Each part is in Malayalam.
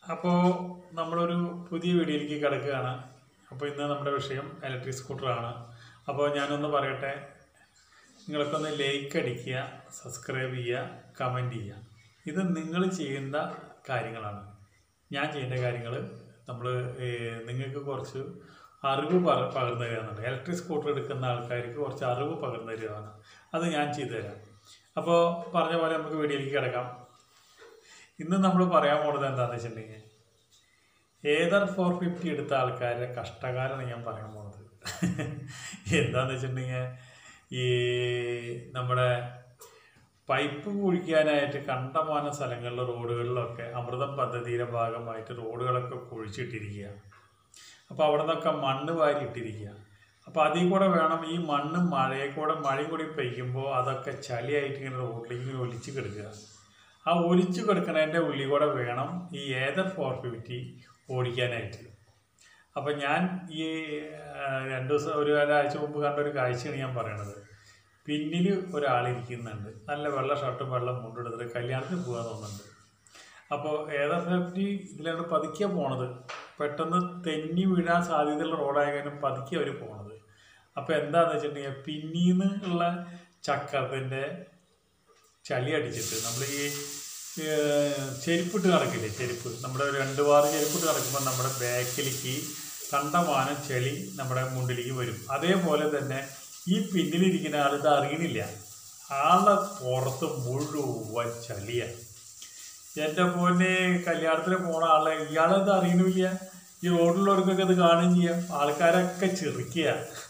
അപ്പോൾ നമ്മളൊരു പുതിയ വീഡിയോയിലേക്ക് കിടക്കുകയാണ് അപ്പോൾ ഇന്ന് നമ്മുടെ വിഷയം ഇലക്ട്രിക് സ്കൂട്ടറാണ് അപ്പോൾ ഞാനൊന്ന് പറയട്ടെ നിങ്ങൾക്കൊന്ന് ലൈക്ക് അടിക്കുക സബ്സ്ക്രൈബ് ചെയ്യുക കമൻറ്റ് ചെയ്യുക ഇത് നിങ്ങൾ ചെയ്യുന്ന കാര്യങ്ങളാണ് ഞാൻ ചെയ്യേണ്ട കാര്യങ്ങൾ നമ്മൾ നിങ്ങൾക്ക് കുറച്ച് അറിവ് പക പകർന്നു തരികയെന്നുണ്ട് ഇലക്ട്രിക് സ്കൂട്ടർ എടുക്കുന്ന ആൾക്കാർക്ക് കുറച്ച് അറിവ് പകർന്നു തരികയാണ് അത് ഞാൻ ചെയ്തു തരാം അപ്പോൾ പറഞ്ഞ പോലെ നമുക്ക് വീഡിയോയിലേക്ക് കിടക്കാം ഇന്ന് നമ്മൾ പറയാൻ പോണത് എന്താണെന്ന് വെച്ചിട്ടുണ്ടെങ്കിൽ ഏതർ ഫോർ ഫിഫ്റ്റി എടുത്ത ആൾക്കാരുടെ കഷ്ടകാലമാണ് ഞാൻ പറയാൻ പോണത് എന്താന്ന് വെച്ചിട്ടുണ്ടെങ്കിൽ ഈ നമ്മുടെ പൈപ്പ് കുഴിക്കാനായിട്ട് കണ്ടമാന സ്ഥലങ്ങളിലെ റോഡുകളിലൊക്കെ അമൃതം പദ്ധതിയുടെ ഭാഗമായിട്ട് റോഡുകളൊക്കെ കുഴിച്ചിട്ടിരിക്കുക അപ്പോൾ അവിടെ നിന്നൊക്കെ മണ്ണ് വാരി ഇട്ടിരിക്കുക അപ്പോൾ അതിൽ കൂടെ വേണം ഈ മണ്ണ് മഴയെ കൂടെ മഴയും കൂടി പെയ്യുമ്പോൾ അതൊക്കെ ചളിയായിട്ട് ഇങ്ങനെ റോഡിലേക്ക് ഇങ്ങനെ ഒലിച്ച് കിടക്കുക ആ ഒലിച്ചു കിടക്കുന്നതിൻ്റെ ഉള്ളിൽ കൂടെ വേണം ഈ ഏതർ ഫോർ ഫിഫ്റ്റി ഓടിക്കാനായിട്ട് അപ്പം ഞാൻ ഈ ആ, രണ്ട് ദിവസം ഒരു ഒരാഴ്ച മുമ്പ് കണ്ട ഒരു കാഴ്ചയാണ് ഞാൻ പറയണത് പിന്നിൽ ഒരാളിരിക്കുന്നുണ്ട് നല്ല വെള്ള ഷർട്ടും വെള്ള മുണ്ടും എടുത്തിട്ട് കല്യാണത്തിന് പോകാൻ തോന്നുന്നുണ്ട് അപ്പോൾ ഏതർ ഫിഫ്റ്റി ഇതിലാണ് പതുക്കെ പോണത് പെട്ടെന്ന് തെന്നി വീഴാൻ സാധ്യതയുള്ള റോഡായ കാരണം പതുക്കെ അവർ പോണത് അപ്പോൾ എന്താണെന്ന് വെച്ചിട്ടുണ്ടെങ്കിൽ പിന്നീന്ന് ഉള്ള ചക്രത്തിൻ്റെ ചളി അടിച്ചിട്ട് നമ്മൾ ഈ ഏഹ്, ചെരുപ്പിട്ട് നടക്കില്ലേ ചെരുപ്പ് നമ്മുടെ ഒരു രണ്ട് വാറ് ചെരുപ്പിട്ട് നടക്കുമ്പോൾ നമ്മുടെ ബാക്കിലേക്ക് കണ്ടമാനം ചെളി നമ്മുടെ മുണ്ടിലേക്ക് വരും അതേപോലെ തന്നെ ഈ പിന്നിലിരിക്കുന്ന ആൾ ഇത് അറിയണില്ല ആളെ പുറത്ത് മുഴുവൻ ചളിയാണ് എൻ്റെ മോനെ കല്യാണത്തിന് പോണ ആളെ ഇയാളത് അറിയണില്ല ഈ റോഡിലുള്ളവർക്കൊക്കെ ഇത് കാണുകയും ചെയ്യാം ആൾക്കാരൊക്കെ ചെറുക്കുക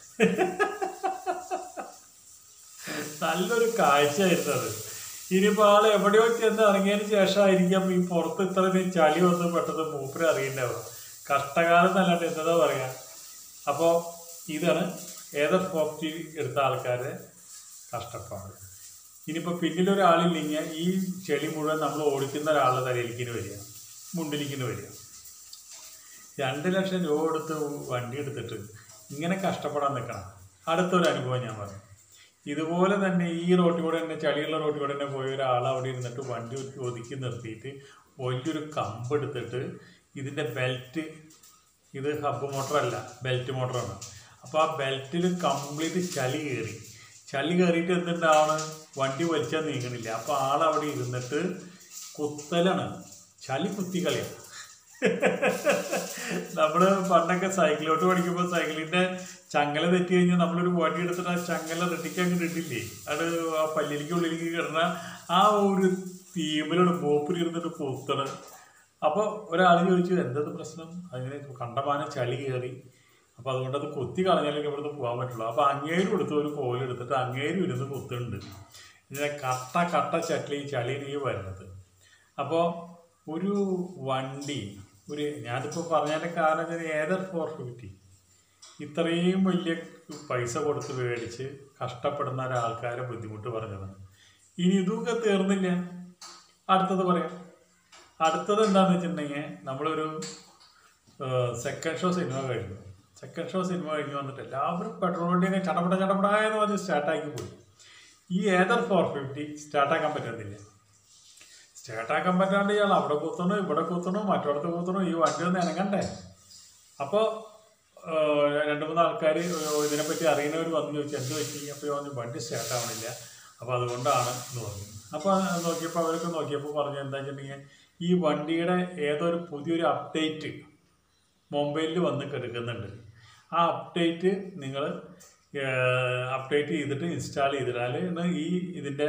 നല്ലൊരു കാഴ്ചയായിരുന്നു അത് ഇനിയിപ്പോൾ ആൾ എവിടെയോ ചെന്ന് ഇറങ്ങിയതിന് ശേഷമായിരിക്കാം ഈ പുറത്ത് ഇത്ര ചളി വന്ന് പെട്ടെന്ന് മൂപ്പര് അറിയണ്ടാവുക കഷ്ടകാലം എന്നല്ലാണ്ട് എന്താ പറയാ അപ്പോൾ ഇതാണ് ഏതർ ഫോർട്ടി എടുത്ത ആൾക്കാരുടെ കഷ്ടപ്പാട് ഇനിയിപ്പോൾ പിന്നിലൊരാളില്ലെങ്കിൽ ഈ ചെളി മുഴുവൻ നമ്മൾ ഓടിക്കുന്ന ഒരാളുടെ തലയിലേക്ക് വരിക മുണ്ടിലേക്ക് വരിക രണ്ട് ലക്ഷം രൂപ കൊടുത്ത് വണ്ടി എടുത്തിട്ട് ഇങ്ങനെ കഷ്ടപ്പെടാൻ നിൽക്കണം അടുത്തൊരു അനുഭവം ഞാൻ പറഞ്ഞു ഇതുപോലെ തന്നെ ഈ റോട്ടിൽ കൂടെ തന്നെ ചളിയുള്ള റോട്ടിൽ കൂടെ തന്നെ പോയ ഒരാൾ അവിടെ ഇരുന്നിട്ട് വണ്ടി ഒതുക്കി ഒതുക്കി നിർത്തിയിട്ട് വലിയൊരു കമ്പ് എടുത്തിട്ട് ഇതിൻ്റെ ബെൽറ്റ് ഇത് ഹബ്ബ് മോട്ടറല്ല ബെൽറ്റ് മോട്ടറാണ് അപ്പോൾ ആ ബെൽറ്റിൽ കംപ്ലീറ്റ് ചളി കയറി ചളി കയറിയിട്ട് എന്തുണ്ടാവണം വണ്ടി വലിച്ചാൽ നീങ്ങണില്ല അപ്പോൾ ആളവിടെ ഇരുന്നിട്ട് കുത്തലാണ് ചളി കുത്തിക്കളിയാണ് നമ്മള് പണ്ടൊക്കെ സൈക്കിളോട്ട് പഠിക്കുമ്പോൾ സൈക്കിളിന്റെ ചങ്ങല തെറ്റി കഴിഞ്ഞാൽ നമ്മളൊരു വടി എടുത്തിട്ട് ആ ചങ്ങല റെഡിക്കാൻ ഇട്ടില്ലേ അത് ആ പല്ലിലേക്ക് ഉള്ളിലേക്ക് കിടന്ന ആ ഒരു തീമിലാണ് മൂപ്പിൽ ഇരുന്നിട്ട് കുത്തണ് അപ്പോൾ ഒരാൾ ചോദിച്ചു എന്തത് പ്രശ്നം അങ്ങനെ കണ്ടമാനം ചളി കയറി അപ്പോൾ അതുകൊണ്ട് അത് കുത്തി കളഞ്ഞാലേ ഇവിടുന്ന് പോകാൻ പറ്റുള്ളൂ അപ്പോൾ അങ്ങേരും എടുത്ത് ഒരു കോലെടുത്തിട്ട് അങ്ങേരും ഇരുന്ന് കുത്തുന്നുണ്ട് ഇതിനെ കട്ട കട്ട ചട്ടി ചളിയിലേക്ക് വരുന്നത് അപ്പോൾ ഒരു വണ്ടി ഒരു ഞാനിപ്പോൾ പറഞ്ഞതിൻ്റെ കാരണം വെച്ചാൽ ഏതർ ഫോർ ഫിഫ്റ്റി ഇത്രയും വലിയ പൈസ കൊടുത്ത് മേടിച്ച് കഷ്ടപ്പെടുന്ന ഒരാൾക്കാരെ ബുദ്ധിമുട്ട് പറഞ്ഞതാണ് ഇനി ഇതൊക്കെ തീർന്നില്ല അടുത്തത് പറയാം അടുത്തത് എന്താണെന്ന് വെച്ചിട്ടുണ്ടെങ്കിൽ നമ്മളൊരു സെക്കൻഡ് ഷോ സിനിമ കഴിഞ്ഞു സെക്കൻഡ് ഷോ സിനിമ കഴിഞ്ഞ് വന്നിട്ട് എല്ലാവരും പെട്രോൾ വണ്ടിയൊക്കെ ചടപട ചടപട എന്ന് പറഞ്ഞ് സ്റ്റാർട്ടാക്കി പോയി ഈ ഏതർ ഫോർ ഫിഫ്റ്റി സ്റ്റാർട്ടാക്കാൻ പറ്റുന്നില്ല സ്റ്റാർട്ടാക്കാൻ പറ്റാണ്ട് ഇയാൾ അവിടെ കുത്തണു ഇവിടെ കുത്തണു മറ്റോടത്ത് കുത്തണു ഈ വണ്ടി ഒന്ന് ഇണങ്ങണ്ടേ അപ്പോൾ രണ്ട് മൂന്ന് ആൾക്കാർ ഇതിനെപ്പറ്റി അറിയുന്നവർ വന്ന് ചോദിച്ചു എന്ത് പറ്റി അപ്പോൾ പറഞ്ഞു വണ്ടി സ്റ്റാർട്ട് ആവണില്ല അപ്പോൾ അതുകൊണ്ടാണ് എന്ന് പറഞ്ഞു അപ്പോൾ നോക്കിയപ്പോൾ അവരൊക്കെ നോക്കിയപ്പോൾ പറഞ്ഞു എന്താ വെച്ചിട്ടുണ്ടെങ്കിൽ ഈ വണ്ടിയുടെ ഏതോ ഒരു പുതിയൊരു അപ്ഡേറ്റ് മൊബൈലിൽ വന്ന് കിടക്കുന്നുണ്ട് ആ അപ്ഡേറ്റ് നിങ്ങൾ അപ്ഡേറ്റ് ചെയ്തിട്ട് ഇൻസ്റ്റാൾ ചെയ്തിട്ടാൽ ഈ ഇതിൻ്റെ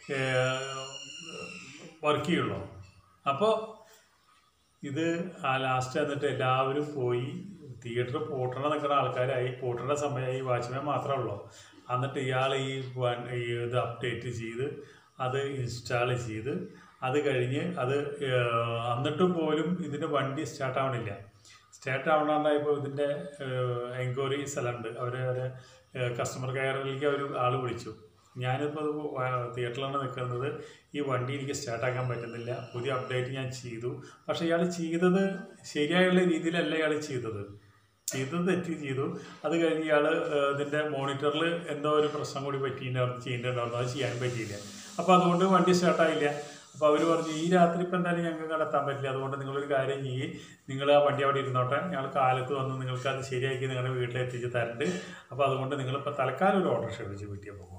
വർക്ക് ചെയ്യുള്ളൂ അപ്പോൾ ഇത് ആ ലാസ്റ്റ് എന്നിട്ട് എല്ലാവരും പോയി തിയേറ്റർ പൂട്ടണ നിൽക്കുന്ന ആൾക്കാരായി പൂട്ടേണ്ട സമയമായി വാച്ച്മാൻ മാത്രമേ ഉള്ളൂ എന്നിട്ട് ഇയാൾ ഈ വൺ- ഈ ഇത് അപ്ഡേറ്റ് ചെയ്ത് അത് ഇൻസ്റ്റാൾ ചെയ്ത് അത് കഴിഞ്ഞ് അത് ഏഹ്, എന്നിട്ട് പോലും ഇതിൻ്റെ വണ്ടി സ്റ്റാർട്ട് ആവണില്ല സ്റ്റാർട്ട് ആവണണ്ടായപ്പോൾ ഇതിൻ്റെ എൻക്വയറി സ്ഥലമുണ്ട് അവർ കസ്റ്റമർ കെയറിലേക്ക് അവർ ആൾ വിളിച്ചു ഞാനിപ്പോൾ തിയേറ്ററിലാണ് നിൽക്കുന്നത് ഈ വണ്ടി എനിക്ക് സ്റ്റാർട്ടാക്കാൻ പറ്റുന്നില്ല പുതിയ അപ്ഡേറ്റ് ഞാൻ ചെയ്തു പക്ഷേ ഇയാൾ ചെയ്തത് ശരിയായുള്ള രീതിയിലല്ല ഇയാൾ ചെയ്തത് ചെയ്തത് തെറ്റ് ചെയ്തു അത് കഴിഞ്ഞ് ഇയാൾ ഇതിൻ്റെ മോണിറ്ററിൽ എന്തോ ഒരു പ്രശ്നം കൂടി പറ്റിയിട്ടുണ്ടായിരുന്നു ചെയ്യേണ്ടതുണ്ടായിരുന്നു അത് ചെയ്യാൻ പറ്റിയില്ല അപ്പോൾ അതുകൊണ്ട് വണ്ടി സ്റ്റാർട്ടായില്ല അപ്പോൾ അവർ പറഞ്ഞു ഈ രാത്രി ഇപ്പം എന്തായാലും ഞങ്ങൾക്ക് കടത്താൻ പറ്റില്ല അതുകൊണ്ട് നിങ്ങളൊരു കാര്യം ചെയ്യ് നിങ്ങൾ ആ വണ്ടി അവിടെ ഇരുന്നോട്ടെ ഞങ്ങൾ കാലത്ത് വന്ന് നിങ്ങൾക്ക് അത് ശരിയാക്കി നിങ്ങളുടെ വീട്ടിൽ എത്തിച്ച് തരണ്ട് അപ്പോൾ അതുകൊണ്ട് നിങ്ങളിപ്പോൾ തൽക്കാലം ഒരു ഓട്ടോറിക്ഷ വിളിച്ച് വീട്ടിൽ പോകണം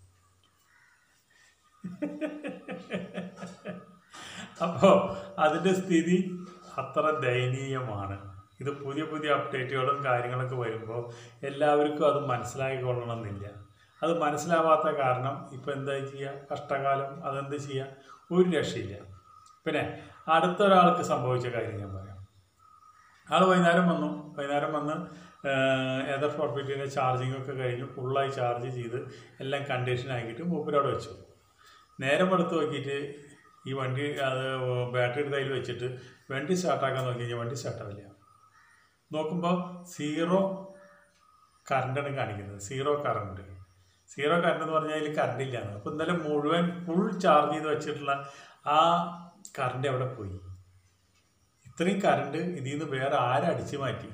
അപ്പോൾ അതിൻ്റെ സ്ഥിതി അത്ര ദയനീയമാണ് ഇത് പുതിയ പുതിയ അപ്ഡേറ്റുകളും കാര്യങ്ങളൊക്കെ വരുമ്പോൾ എല്ലാവർക്കും അത് മനസ്സിലാക്കിക്കൊള്ളണമെന്നില്ല അത് മനസ്സിലാവാത്ത കാരണം ഇപ്പം എന്താ ചെയ്യുക കഷ്ടകാലം അതെന്ത് ചെയ്യുക ഒരു രക്ഷയില്ല പിന്നെ അടുത്തൊരാൾക്ക് സംഭവിച്ച കാര്യം ഞാൻ പറയാം ആൾ വൈകുന്നേരം വന്നു വൈകുന്നേരം വന്ന് എതർ ഫോർഫിറ്റിൻ്റെ ചാർജിങ് ഒക്കെ കഴിഞ്ഞ് ഫുള്ളായി ചാർജ് ചെയ്ത് എല്ലാം കണ്ടീഷൻ ആക്കിയിട്ട് മൂപ്പരവിടെ വെച്ചു നേരം എടുത്ത് നോക്കിയിട്ട് ഈ വണ്ടി അത് ബാറ്ററി എടുത്ത് അതിൽ വെച്ചിട്ട് വണ്ടി സ്റ്റാർട്ടാക്കാൻ നോക്കി കഴിഞ്ഞാൽ വണ്ടി സ്റ്റാർട്ടാവില്ല നോക്കുമ്പോൾ സീറോ കറണ്ടാണ് കാണിക്കുന്നത് സീറോ കറണ്ട് സീറോ കറണ്ട് എന്ന് പറഞ്ഞാൽ അതിൽ കറണ്ട് ഇല്ലാന്ന് അപ്പോൾ ഇന്നലെ മുഴുവൻ ഫുൾ ചാർജ് ചെയ്ത് വെച്ചിട്ടുള്ള ആ കറണ്ട് എവിടെ പോയി ഇത്രയും കറണ്ട് ഇതിൽ നിന്ന് വേറെ ആരടിച്ചു മാറ്റി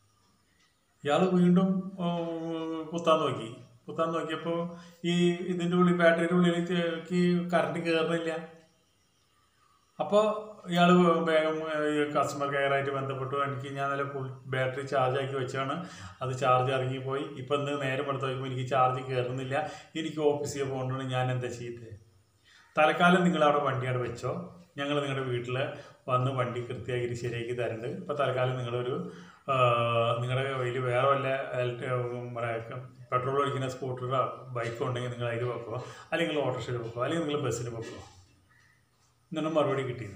ഇയാൾ വീണ്ടും ഉം, കുത്താൻ നോക്കി കുത്താൻ നോക്കിയപ്പോൾ ഈ ഇതിൻ്റെ ഉള്ളിൽ ബാറ്ററിയുടെ ഉള്ളിലേക്ക് കറണ്ട് കയറുന്നില്ല അപ്പോൾ ഇയാൾ വേഗം കസ്റ്റമർ കെയറായിട്ട് ബന്ധപ്പെട്ടു എനിക്ക് ഞാൻ നല്ല ഫുൾ ബാറ്ററി ചാർജ് ആക്കി വെച്ചാണ് അത് ചാർജ് ഇറങ്ങിപ്പോയി ഇപ്പം ഇന്ന് നേരം എടുത്ത് നോക്കുമ്പോൾ എനിക്ക് ചാർജ് കയറുന്നില്ല എനിക്ക് ഓഫീസിൽ പോകണമെന്ന് ഞാൻ എന്താ ചെയ്തത് തൽക്കാലം നിങ്ങൾ അവിടെ വണ്ടി അവിടെ വെച്ചോ ഞങ്ങൾ നിങ്ങളുടെ വീട്ടിൽ വന്ന് വണ്ടി കൃത്യമായിട്ട് ശരിയാക്കി തരുന്നുണ്ട് ഇപ്പോൾ തൽക്കാലം നിങ്ങളൊരു ആ, നിങ്ങളുടെ കയ്യിൽ വേറെ വല്ല ഇലക്ട്രി- നമ്മുടെ പെട്രോൾ ഒഴിക്കുന്ന സ്കൂട്ടറോ ബൈക്കോ ഉണ്ടെങ്കിൽ നിങ്ങൾ അതിൽ വെക്കുക അല്ലെങ്കിൽ ഓട്ടോറിക്ഷയിൽ വെക്കുക അല്ലെങ്കിൽ നിങ്ങൾ ബസ്സിൽ വെക്കുക എന്നാണ് മറുപടി കിട്ടിയത്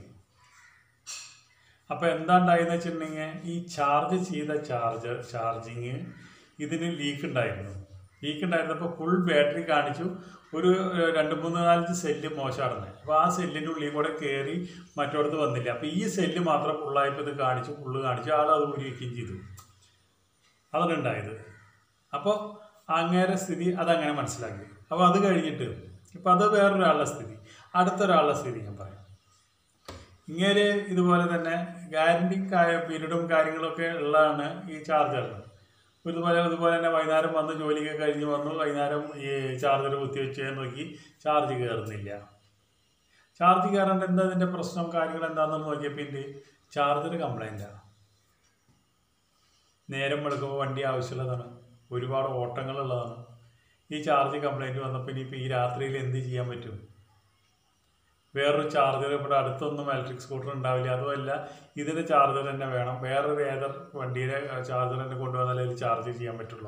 അപ്പോൾ എന്താ ഉണ്ടായെന്ന് വെച്ചിട്ടുണ്ടെങ്കിൽ ഈ ചാർജ് ചെയ്ത ചാർജർ ചാർജിങ് ഇതിന് ലീക്ക് ഉണ്ടായിരുന്നു ലീക്ക് ഉണ്ടായിരുന്നപ്പോൾ ഫുൾ ബാറ്ററി കാണിച്ചു ഒരു ഏഹ്, രണ്ട് മൂന്ന് നാലഞ്ച് സെല്ല് മോശമാണെന്ന് അപ്പോൾ ആ സെല്ലിൻ്റെ ഉള്ളിൽ കൂടെ കയറി മറ്റോടത്ത് വന്നില്ല അപ്പോൾ ഈ സെല്ല് മാത്രം ഫുള്ളായപ്പോൾ ഇത് കാണിച്ചു ഫുള്ള് കാണിച്ചു ആൾ അത് ഊരി വയ്ക്കുകയും ചെയ്തു അതാണ് ഉണ്ടായത് അപ്പോൾ അങ്ങേരെ സ്ഥിതി അതങ്ങനെ മനസ്സിലാക്കി അപ്പോൾ അത് കഴിഞ്ഞിട്ട് ഇപ്പം അത് വേറൊരാളുടെ സ്ഥിതി അടുത്തൊരാളുടെ സ്ഥിതി ഞാൻ പറയാം ഇങ്ങനെ ഇതുപോലെ തന്നെ ഗ്യാരണ്ടി പീരീഡും കാര്യങ്ങളൊക്കെ ഉള്ളതാണ് ഈ ചാർജറിന് ഇതുപോലെ ഇതുപോലെ തന്നെ വൈകുന്നേരം വന്ന് ജോലിയൊക്കെ കഴിഞ്ഞ് വന്നു വൈകുന്നേരം ഈ ചാർജർ കുത്തിവെച്ച് നോക്കി ചാർജ് കയറുന്നില്ല ചാർജ് കയറേണ്ട എന്താ ഇതിൻ്റെ പ്രശ്നം കാര്യങ്ങൾ എന്താണെന്ന് നോക്കിയപ്പോൾ ഇതിൻ്റെ ചാർജർ കംപ്ലൈൻറ്റാണ് നേരം വെളുക്കുമ്പോൾ വണ്ടി ആവശ്യമുള്ളതാണ് ഒരുപാട് ഓട്ടങ്ങളുള്ളതാണ് ഈ ചാർജ് കംപ്ലൈൻറ്റ് വന്നപ്പോൾ ഇനിയിപ്പോൾ ഈ രാത്രിയിൽ എന്ത് ചെയ്യാൻ പറ്റും വേറൊരു ചാർജർ ഇവിടെ അടുത്തൊന്നും ഇലക്ട്രിക് സ്കൂട്ടർ ഉണ്ടാവില്ല അതുമല്ല ഇതിൻ്റെ ചാർജർ തന്നെ വേണം വേറൊരു ഏതർ വണ്ടിയുടെ ചാർജർ തന്നെ കൊണ്ടുവന്നാലേ അതിൽ ചാർജ് ചെയ്യാൻ പറ്റുള്ളൂ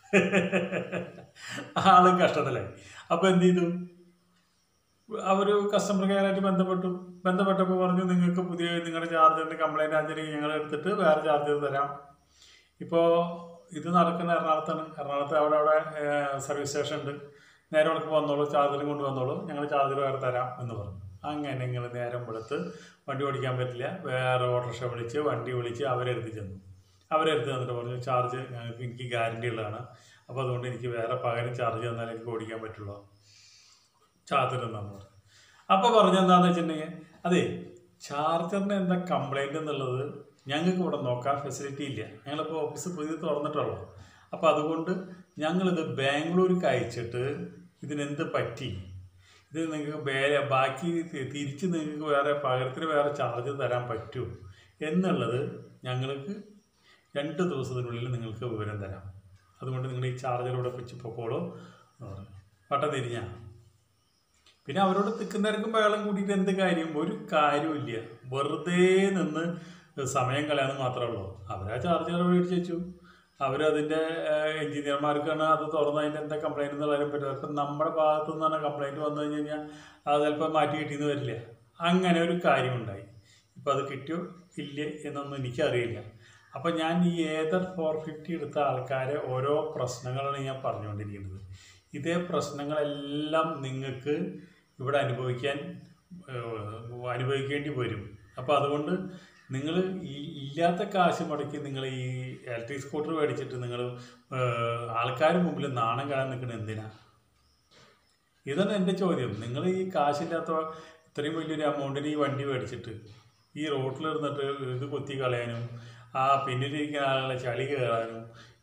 ആള് കഷ്ടത്തിലായി അപ്പോൾ എന്ത് ചെയ്തു അവർ കസ്റ്റമർ കെയറായിട്ട് ബന്ധപ്പെട്ടു ബന്ധപ്പെട്ടപ്പോൾ പറഞ്ഞു നിങ്ങൾക്ക് പുതിയ നിങ്ങളുടെ ചാർജറിൻ്റെ കംപ്ലൈൻറ്റ് ആണെങ്കിൽ ഞങ്ങൾ എടുത്തിട്ട് വേറെ ചാർജർ തരാം ഇപ്പോൾ ഇത് നടക്കുന്ന എറണാകുളത്താണ് എറണാകുളത്ത് അവിടെ അവിടെ സർവീസ് സ്റ്റേഷൻ ഉണ്ട് നേരെ വിളക്ക് വന്നോളൂ ചാർജറും കൊണ്ട് വന്നോളൂ ഞങ്ങൾ ചാർജർ വേറെ തരാം എന്ന് പറഞ്ഞു അങ്ങനെ നിങ്ങൾ നേരം വെളുത്ത് വണ്ടി ഓടിക്കാൻ പറ്റില്ല വേറെ ഓട്ടോറിക്ഷ വിളിച്ച് വണ്ടി വിളിച്ച് അവരെടുത്ത് ചെന്നു അവരെടുത്ത് തന്നിട്ട് പറഞ്ഞു ചാർജ് ഞങ്ങൾക്ക് എനിക്ക് ഗ്യാരണ്ടി ഉള്ളതാണ് അപ്പോൾ അതുകൊണ്ട് എനിക്ക് വേറെ പകരം ചാർജ് തന്നാൽ എനിക്ക് ഓടിക്കാൻ പറ്റുള്ളൂ ചാർജർ എന്താന്ന് പറഞ്ഞു അപ്പോൾ പറഞ്ഞെന്താന്ന് വെച്ചിട്ടുണ്ടെങ്കിൽ അതെ ചാർജറിന് എന്താ കംപ്ലൈൻറ്റ് എന്നുള്ളത് ഞങ്ങൾക്ക് ഇവിടെ നോക്കാൻ ഫെസിലിറ്റി ഇല്ല ഞങ്ങളിപ്പോൾ ഓഫീസ് പുതിയത് തുറന്നിട്ടുള്ളൂ അപ്പോൾ അതുകൊണ്ട് ഞങ്ങളിത് ബാംഗ്ലൂർക്ക് അയച്ചിട്ട് ഇതിനെന്ത് പറ്റി ഇത് നിങ്ങൾക്ക് വേറെ ബാക്കി തി- തിരിച്ച് നിങ്ങൾക്ക് വേറെ പകരത്തിന് വേറെ ചാർജ് തരാൻ പറ്റുമോ എന്നുള്ളത് ഞങ്ങൾക്ക് രണ്ട് ദിവസത്തിനുള്ളിൽ നിങ്ങൾക്ക് വിവരം തരാം അതുകൊണ്ട് നിങ്ങൾ ഈ ചാർജർ ഇവിടെ വെച്ച് പൊക്കോളൂ എന്ന് പറഞ്ഞു പട്ട തിരിഞ്ഞാ പിന്നെ അവരോട് തിക്കുന്നവർക്കും വെള്ളം കൂട്ടിയിട്ട് എന്ത് കാര്യം ഒരു കാര്യമില്ല വെറുതെ നിന്ന് സമയം കളയാന്ന് മാത്രമേ ഉള്ളൂ അവരാ ചാർജർ മേടിച്ച് വെച്ചു അവരതിൻ്റെ എഞ്ചിനീയർമാർക്കാണ് അത് തുറന്ന് അതിൻ്റെ എന്താ കംപ്ലൈൻറ്റ് എന്നുള്ള കാര്യം പറ്റും അപ്പം നമ്മുടെ ഭാഗത്തു നിന്നാണ് കംപ്ലൈൻറ്റ് വന്നു കഴിഞ്ഞ് കഴിഞ്ഞാൽ അത് ചിലപ്പോൾ മാറ്റി കിട്ടിയെന്ന് വരില്ല അങ്ങനെ ഒരു കാര്യമുണ്ടായി ഇപ്പം അത് കിട്ടിയോ ഇല്ലേ എന്നൊന്നും എനിക്കറിയില്ല അപ്പം ഞാൻ ഈ ഏതർ ഫോർ ഫിഫ്റ്റി എടുത്ത ആൾക്കാരെ ഓരോ പ്രശ്നങ്ങളാണ് ഞാൻ പറഞ്ഞുകൊണ്ടിരിക്കുന്നത് ഇതേ പ്രശ്നങ്ങളെല്ലാം നിങ്ങൾക്ക് ഇവിടെ അനുഭവിക്കാൻ ഏഹ്, അനുഭവിക്കേണ്ടി വരും അപ്പോൾ അതുകൊണ്ട് നിങ്ങൾ ഈ ഇല്ലാത്ത കാശ് മുടക്കി നിങ്ങൾ ഈ ഇലക്ട്രിക് സ്കൂട്ടർ മേടിച്ചിട്ട് നിങ്ങൾ ആൾക്കാർ മുമ്പിൽ നാണം കാണാൻ നിൽക്കുന്നത് എന്തിനാ ഇതാണ് എൻ്റെ ചോദ്യം നിങ്ങൾ ഈ കാശില്ലാത്ത ഇത്രയും വലിയൊരു എമൗണ്ടിന് ഈ വണ്ടി മേടിച്ചിട്ട് ഈ റോട്ടിലിരുന്നിട്ട് ഇത് കൊത്തി കളയാനും ആ പിന്നിലിരിക്കുന്ന ആളുകളെ ചളി കയറാനും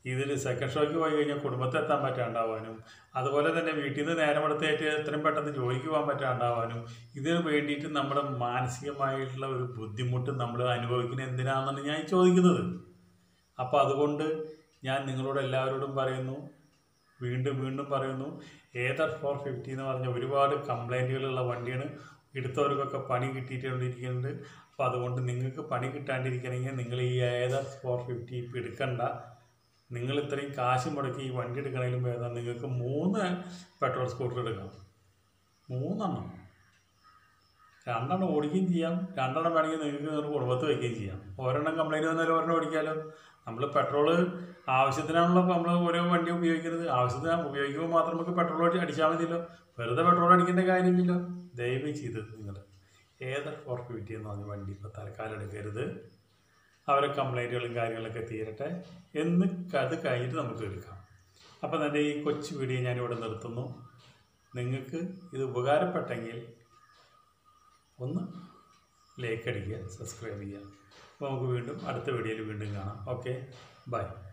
ഇതിൽ സെക്കൻഡ് ഷോയ്ക്ക് പോയി കഴിഞ്ഞാൽ കുടുംബത്തെ എത്താൻ പറ്റാണ്ടാവാനും അതുപോലെ തന്നെ വീട്ടിൽ നിന്ന് നേരം എടുത്തേറ്റ് എത്രയും പെട്ടെന്ന് ജോലിക്ക് പോകാൻ പറ്റാണ്ടാവാനും ഇതിന് വേണ്ടിയിട്ട് നമ്മുടെ മാനസികമായിട്ടുള്ള ഒരു ബുദ്ധിമുട്ട് നമ്മൾ അനുഭവിക്കുന്നത് എന്തിനാണെന്നാണ് ഞാൻ ചോദിക്കുന്നത് അപ്പോൾ അതുകൊണ്ട് ഞാൻ നിങ്ങളോട് എല്ലാവരോടും പറയുന്നു വീണ്ടും വീണ്ടും പറയുന്നു ഏതർ ഫോർ ഫിഫ്റ്റി എന്ന് പറഞ്ഞ ഒരുപാട് കംപ്ലൈൻറ്റുകളുള്ള വണ്ടിയാണ് എടുത്തവർക്കൊക്കെ പണി കിട്ടിയിട്ടുണ്ടിരിക്കുന്നുണ്ട് അപ്പോൾ അതുകൊണ്ട് നിങ്ങൾക്ക് പണി കിട്ടാണ്ടിരിക്കണമെങ്കിൽ നിങ്ങൾ ഈ ഏതർ ഫോർ ഫിഫ്റ്റി ഇപ്പം എടുക്കണ്ട നിങ്ങൾ ഇത്രയും കാശ് മുടക്കി ഈ വണ്ടി എടുക്കണേലും ഭേദം നിങ്ങൾക്ക് മൂന്ന് പെട്രോൾ സ്കൂട്ടർ എടുക്കാം മൂന്നെണ്ണം രണ്ടെണ്ണം ഓടിക്കുകയും ചെയ്യാം രണ്ടെണ്ണം വേണമെങ്കിൽ നിങ്ങൾക്ക് നിങ്ങളുടെ കുടുംബത്ത് വയ്ക്കുകയും ചെയ്യാം ഒരെണ്ണം കംപ്ലൈൻറ്റ് വന്നാലും ഒരെണ്ണം ഓടിക്കാമല്ലോ നമ്മൾ പെട്രോള് ആവശ്യത്തിനാണല്ലോ നമ്മൾ ഓരോ വണ്ടി ഉപയോഗിക്കുന്നത് ആവശ്യത്തിന് ഉപയോഗിക്കുമ്പോൾ മാത്രം നമുക്ക് പെട്രോൾ അടിച്ചാൽ മതിയല്ലോ വെറുതെ പെട്രോൾ അടിക്കേണ്ട കാര്യമില്ലല്ലോ ദയവ് ചെയ്ത് നിങ്ങൾ ഏതൊക്കെ ഫോർ ഫിഫ്റ്റി എന്ന് പറഞ്ഞ വണ്ടി ഇപ്പോൾ തൽക്കാലം എടുക്കരുത് അവരെ കംപ്ലൈൻറ്റുകളും കാര്യങ്ങളൊക്കെ തീരട്ടെ എന്ന് അത് കഴിഞ്ഞിട്ട് നമുക്ക് എടുക്കാം അപ്പോൾ തന്നെ ഈ കൊച്ചു വീഡിയോ ഞാനിവിടെ നിർത്തുന്നു നിങ്ങൾക്ക് ഇത് ഉപകാരപ്പെട്ടെങ്കിൽ ഒന്ന് ലൈക്ക് അടിക്കുക സബ്സ്ക്രൈബ് ചെയ്യുക അപ്പോൾ നമുക്ക് വീണ്ടും അടുത്ത വീഡിയോയിൽ വീണ്ടും കാണാം ഓക്കെ ബൈ